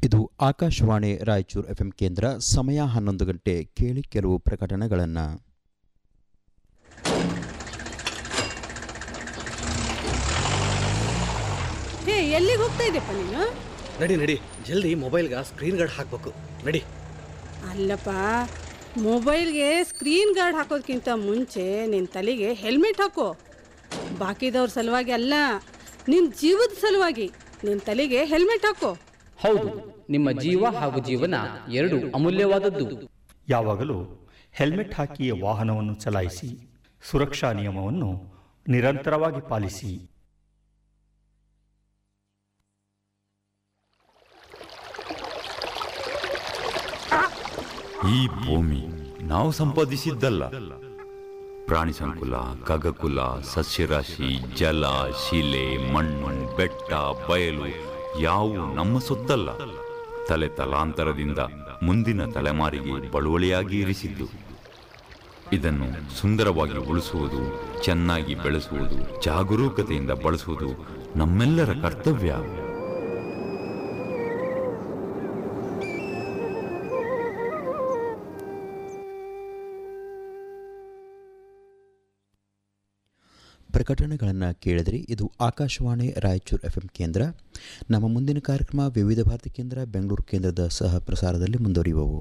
ಇದು ಆಕಾಶವಾಣಿ ರಾಯಚೂರು ಎಫ್ಎಂ ಕೇಂದ್ರ ಸಮಯ ಹನ್ನೊಂದು ಗಂಟೆ ಕೇಳಿ ಕೆಲವು ಪ್ರಕಟಣೆಗಳನ್ನು ಹೇ ಎಲ್ಲಿಗೆ ಹೋಗ್ತಾ ಇದ್ದೆಪ್ಪ ನೀನು ನಡಿ ನಡಿ ಜಲ್ದಿ ಮೊಬೈಲ್ಗೆ ಸ್ಕ್ರೀನ್ ಗಾರ್ಡ್ ಹಾಕ್ಬೇಕು ನಡಿ ಅಲ್ಲಪ್ಪ ಮೊಬೈಲ್ಗೆ ಸ್ಕ್ರೀನ್ ಗಾರ್ಡ್ ಹಾಕೋದ್ಕಿಂತ ಮುಂಚೆ ನಿನ್ನ ತಲೆಗೆ ಹೆಲ್ಮೆಟ್ ಹಾಕೋ ಬಾಕಿದವ್ರ ಸಲುವಾಗಿ ಅಲ್ಲ ನಿನ್ನ ಜೀವದ ಸಲುವಾಗಿ ನಿನ್ನ ತಲೆಗೆ ಹೆಲ್ಮೆಟ್ ಹಾಕೋ ಹೌದು ನಿಮ್ಮ ಜೀವ ಹಾಗೂ ಜೀವನ ಎರಡು ಅಮೂಲ್ಯವಾದದ್ದು ಯಾವಾಗಲೂ ಹೆಲ್ಮೆಟ್ ಹಾಕಿ ವಾಹನವನ್ನು ಚಲಾಯಿಸಿ ಸುರಕ್ಷಾ ನಿಯಮವನ್ನು ನಿರಂತರವಾಗಿ ಪಾಲಿಸಿ ಈ ಭೂಮಿ ನಾವು ಸಂಪಾದಿಸಿದ್ದಲ್ಲ ಪ್ರಾಣಿ ಸಂಕುಲ ಖಗಕುಲ ಸಸ್ಯರಾಶಿ ಜಲ ಶಿಲೆ ಮಣ್ಣು ಬೆಟ್ಟ ಬಯಲು ಯಾವು ನಮ್ಮ ಸೊತ್ತಲ್ಲ ತಲೆ ತಲಾಂತರದಿಂದ ಮುಂದಿನ ತಲೆಮಾರಿಗೆ ಬಳುವಳಿಯಾಗಿ ಇರಿಸಿದ್ದು ಇದನ್ನು ಸುಂದರವಾಗಿ ಉಳಿಸುವುದು ಚೆನ್ನಾಗಿ ಬೆಳೆಸುವುದು ಜಾಗರೂಕತೆಯಿಂದ ಬಳಸುವುದು ನಮ್ಮೆಲ್ಲರ ಕರ್ತವ್ಯ ಪ್ರಕಟಣೆಗಳನ್ನು ಕೇಳಿದ್ರಿ ಇದು ಆಕಾಶವಾಣಿ ರಾಯಚೂರು ಎಫ್ ಎಂ ಕೇಂದ್ರ ನಮ್ಮ ಮುಂದಿನ ಕಾರ್ಯಕ್ರಮ ವಿವಿಧ ಭಾರತಿ ಕೇಂದ್ರ ಬೆಂಗಳೂರು ಕೇಂದ್ರದ ಸಹ ಪ್ರಸಾರದಲ್ಲಿ ಮುಂದುವರಿಯುವವು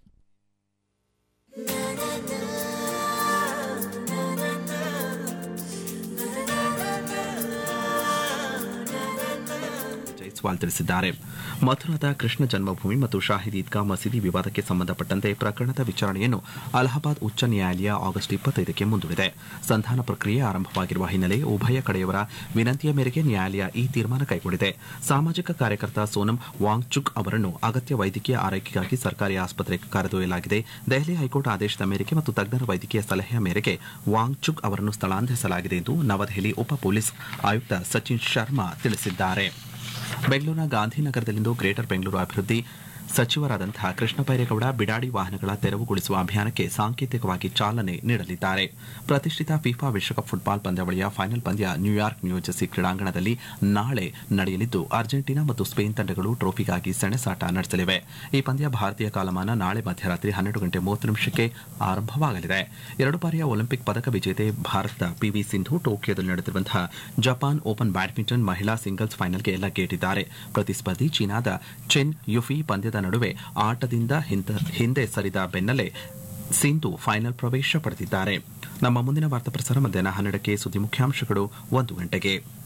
ಜೈಸ್ವಾಲ್ ತಿಳಿಸಿದ್ದಾರೆ ಮಥುರಾದ ಕೃಷ್ಣ ಜನ್ಮಭೂಮಿ ಮತ್ತು ಶಾಹಿದ್ ಈದ್ಗಾ ಮಸೀದಿ ವಿವಾದಕ್ಕೆ ಸಂಬಂಧಪಟ್ಟಂತೆ ಪ್ರಕರಣದ ವಿಚಾರಣೆಯನ್ನು ಅಲಹಾಬಾದ್ ಉಚ್ಚ ನ್ಯಾಯಾಲಯ ಆಗಸ್ಟ್ ಇಪ್ಪತ್ತೈದಕ್ಕೆ ಮುಂದೂಡಿದೆ ಸಂಧಾನ ಪ್ರಕ್ರಿಯೆ ಆರಂಭವಾಗಿರುವ ಹಿನ್ನೆಲೆ ಉಭಯ ಕಡೆಯವರ ವಿನಂತಿಯ ಮೇರೆಗೆ ನ್ಯಾಯಾಲಯ ಈ ತೀರ್ಮಾನ ಕೈಗೊಂಡಿದೆ ಸಾಮಾಜಿಕ ಕಾರ್ಯಕರ್ತ ಸೋನಂ ವಾಂಗ್ಚುಕ್ ಅವರನ್ನು ಅಗತ್ಯ ವೈದ್ಯಕೀಯ ಆರೈಕೆಗಾಗಿ ಸರ್ಕಾರಿ ಆಸ್ಪತ್ರೆಗೆ ಕರೆದೊಯ್ಯಲಾಗಿದೆ ದೆಹಲಿ ಹೈಕೋರ್ಟ್ ಆದೇಶದ ಮೇರೆಗೆ ಮತ್ತು ತಜ್ಞರ ವೈದ್ಯಕೀಯ ಸಲಹೆಯ ಮೇರೆಗೆ ವಾಂಗ್ಚುಕ್ ಅವರನ್ನು ಸ್ಥಳಾಂತರಿಸಲಾಗಿದೆ ಎಂದು ನವದೆಹಲಿ ಉಪ ಪೊಲೀಸ್ ಆಯುಕ್ತ ಸಚಿನ್ ಶರ್ಮಾ ತಿಳಿಸಿದ್ದಾರೆ ಬೆಂಗಳೂರಿನ ಗಾಂಧಿನಗರದಲ್ಲಿಂದು ಗ್ರೇಟರ್ ಬೆಂಗಳೂರು ಅಭಿವೃದ್ಧಿ ಸಚಿವರಾದಂತಹ ಕೃಷ್ಣ ಬೈರೇಗೌಡ ಬಿಡಾಡಿ ವಾಹನಗಳ ತೆರವುಗೊಳಿಸುವ ಅಭಿಯಾನಕ್ಕೆ ಸಾಂಕೇತಿಕವಾಗಿ ಚಾಲನೆ ನೀಡಲಿದ್ದಾರೆ ಪ್ರತಿಷ್ಠಿತ ಫಿಫಾ ವಿಶ್ವಕಪ್ ಫುಟ್ಬಾಲ್ ಪಂದ್ಯಾವಳಿಯ ಫೈನಲ್ ಪಂದ್ಯ ನ್ಯೂಯಾರ್ಕ್ ನ್ಯೂಜೆರ್ಸಿ ಕ್ರೀಡಾಂಗಣದಲ್ಲಿ ನಾಳೆ ನಡೆಯಲಿದ್ದು ಅರ್ಜೆಂಟೀನಾ ಮತ್ತು ಸ್ಪೇನ್ ತಂಡಗಳು ಟ್ರೋಫಿಗಾಗಿ ಸೆಣಸಾಟ ನಡೆಸಲಿವೆ ಈ ಪಂದ್ಯ ಭಾರತೀಯ ಕಾಲಮಾನ ನಾಳೆ ಮಧ್ಯರಾತ್ರಿ ಹನ್ನೆರಡು ಗಂಟೆ ಮೂವತ್ತು ನಿಮಿಷಕ್ಕೆ ಆರಂಭವಾಗಲಿದೆ ಎರಡು ಬಾರಿಯ ಒಲಿಂಪಿಕ್ ಪದಕ ವಿಜೇತೆ ಭಾರತದ ಪಿವಿ ಸಿಂಧು ಟೋಕಿಯೋದಲ್ಲಿ ನಡೆದಿರುವಂತಹ ಜಪಾನ್ ಓಪನ್ ಬ್ಯಾಡ್ಮಿಂಟನ್ ಮಹಿಳಾ ಸಿಂಗಲ್ಸ್ ಫೈನಲ್ಗೆ ಲಗ್ಗೇಟಿದ್ದಾರೆ ಪ್ರತಿಸ್ಪರ್ಧಿ ಚೀನಾದ ಚೆನ್ ಯುಫಿ ಪಂದ್ಯದ ನಡುವೆ ಆಟದಿಂದ ಹಿಂದ- ಹಿಂದೆ ಸರಿದ ಬೆನ್ನಲ್ಲೇ ಸಿಂಧು ಫೈನಲ್ ಪ್ರವೇಶ ಪಡೆದಿದ್ದಾರೆ ನಮ್ಮ ಮುಂದಿನ ವಾರ್ತಾ ಪ್ರಸಾರ ಮಧ್ಯಾಹ್ನ ಹನ್ನೆರಡಕ್ಕೆ ಸುದ್ದಿ ಮುಖ್ಯಾಂಶಗಳು ಒಂದು ಗಂಟೆಗೆ